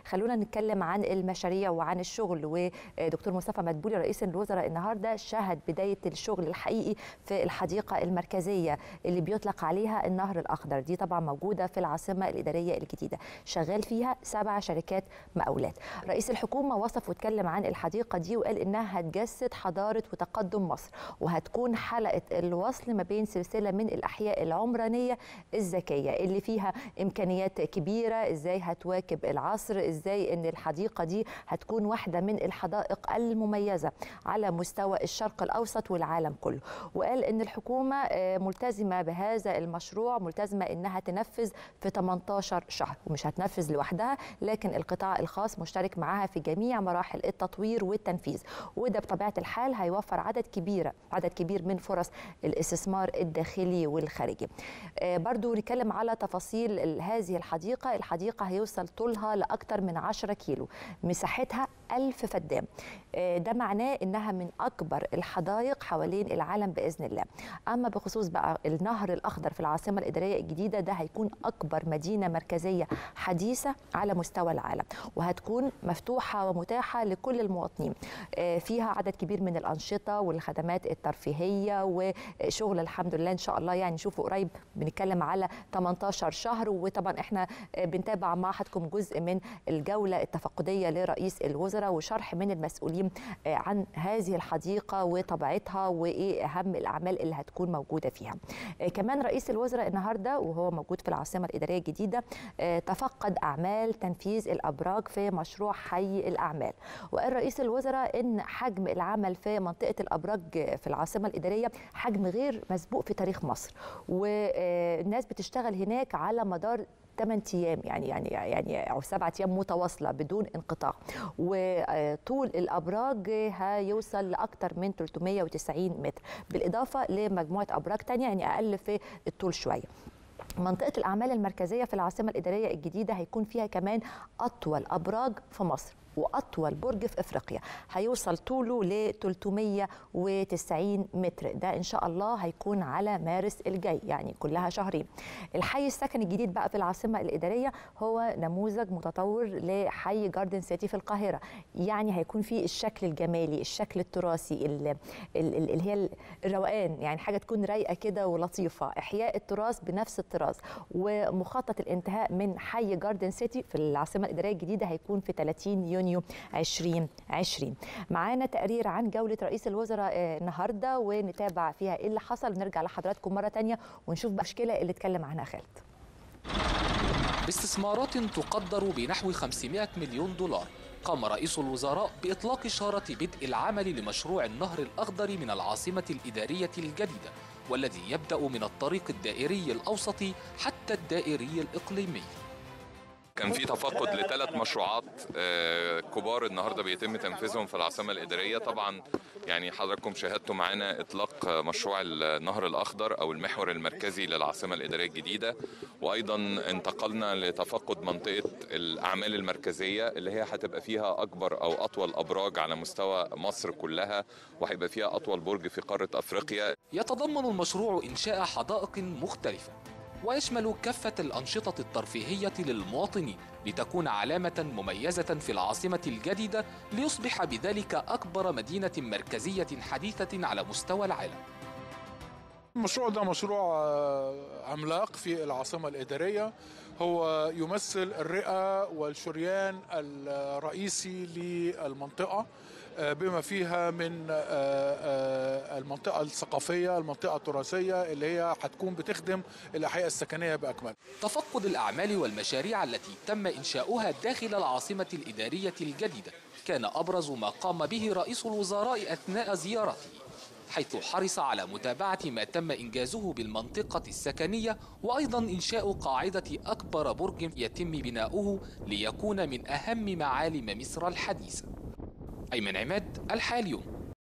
خلونا نتكلم عن المشاريع وعن الشغل ودكتور مصطفى مدبولي رئيس الوزراء النهارده شهد بدايه الشغل الحقيقي في الحديقه المركزيه اللي بيطلق عليها النهر الاخضر دي طبعا موجوده في العاصمه الاداريه الجديده شغال فيها سبع شركات مقاولات رئيس الحكومه وصف واتكلم عن الحديقه دي وقال انها هتجسد حضاره وتقدم مصر وهتكون حلقه الوصل ما بين سلسله من الاحياء العمرانيه الذكيه اللي فيها امكانيات كبيره ازاي هتواكب العصر ازاي ان الحديقه دي هتكون واحده من الحدائق المميزه على مستوى الشرق الاوسط والعالم كله وقال ان الحكومه ملتزمه بهذا المشروع ملتزمه انها تنفذ في 18 شهر ومش هتنفذ لوحدها لكن القطاع الخاص مشترك معاها في جميع مراحل التطوير والتنفيذ وده بطبيعه الحال هيوفر عدد كبيره عدد كبير من فرص الاستثمار الداخلي والخارجي برضو نتكلم على تفاصيل هذه الحديقه الحديقه هيوصل طولها لاكثر من 10 كيلو مساحتها ألف فدان ده معناه إنها من أكبر الحدائق حوالين العالم بإذن الله أما بخصوص بقى النهر الأخضر في العاصمة الإدارية الجديدة ده هيكون أكبر مدينة مركزية حديثة على مستوى العالم وهتكون مفتوحة ومتاحة لكل المواطنين فيها عدد كبير من الأنشطة والخدمات الترفيهية وشغل الحمد لله إن شاء الله يعني نشوفه قريب بنتكلم على 18 شهر وطبعا احنا بنتابع مع حضراتكم جزء من الجولة التفقدية لرئيس الوزراء وشرح من المسؤولين عن هذه الحديقة وطبيعتها وإيه أهم الأعمال اللي هتكون موجودة فيها كمان رئيس الوزراء النهاردة وهو موجود في العاصمة الإدارية الجديدة تفقد أعمال تنفيذ الأبراج في مشروع حي الأعمال وقال رئيس الوزراء إن حجم العمل في منطقة الأبراج في العاصمة الإدارية حجم غير مسبوق في تاريخ مصر والناس بتشتغل هناك على مدار 8 ايام يعني يعني يعني او 7 ايام متواصله بدون انقطاع وطول الابراج هيوصل لاكثر من 390 متر بالاضافه لمجموعه ابراج ثانيه يعني اقل في الطول شويه منطقة الأعمال المركزية في العاصمة الإدارية الجديدة هيكون فيها كمان أطول أبراج في مصر واطول برج في افريقيا هيوصل طوله ل 390 متر ده ان شاء الله هيكون على مارس الجاي يعني كلها شهرين الحي السكني الجديد بقى في العاصمه الاداريه هو نموذج متطور لحي جاردن سيتي في القاهره يعني هيكون فيه الشكل الجمالي الشكل التراثي اللي هي الروقان يعني حاجه تكون رايقه كده ولطيفه احياء التراث بنفس الطراز ومخطط الانتهاء من حي جاردن سيتي في العاصمه الاداريه الجديده هيكون في 30 يونيو يونيو 2020 معانا تقرير عن جولة رئيس الوزراء النهاردة ونتابع فيها ايه اللي حصل ونرجع لحضراتكم مرة تانية ونشوف بقى المشكلة اللي اتكلم عنها خالد باستثمارات تقدر بنحو 500 مليون دولار قام رئيس الوزراء بإطلاق إشارة بدء العمل لمشروع النهر الأخضر من العاصمة الإدارية الجديدة والذي يبدأ من الطريق الدائري الأوسطي حتى الدائري الإقليمي كان في تفقد لثلاث مشروعات كبار النهارده بيتم تنفيذهم في العاصمه الاداريه طبعا يعني حضراتكم شاهدتوا معانا اطلاق مشروع النهر الاخضر او المحور المركزي للعاصمه الاداريه الجديده وايضا انتقلنا لتفقد منطقه الاعمال المركزيه اللي هي هتبقى فيها اكبر او اطول ابراج على مستوى مصر كلها وهيبقى فيها اطول برج في قاره افريقيا يتضمن المشروع انشاء حدائق مختلفه ويشمل كافة الأنشطة الترفيهية للمواطنين لتكون علامة مميزة في العاصمة الجديدة ليصبح بذلك أكبر مدينة مركزية حديثة على مستوى العالم. المشروع ده مشروع عملاق في العاصمة الإدارية هو يمثل الرئة والشريان الرئيسي للمنطقة بما فيها من المنطقة الثقافية المنطقة التراثية اللي هي هتكون بتخدم الأحياء السكنية بأكمل تفقد الأعمال والمشاريع التي تم إنشاؤها داخل العاصمة الإدارية الجديدة كان أبرز ما قام به رئيس الوزراء أثناء زيارته حيث حرص على متابعة ما تم إنجازه بالمنطقة السكنية وأيضا إنشاء قاعدة أكبر برج يتم بناؤه ليكون من أهم معالم مصر الحديثة أيمن عماد الحاليوم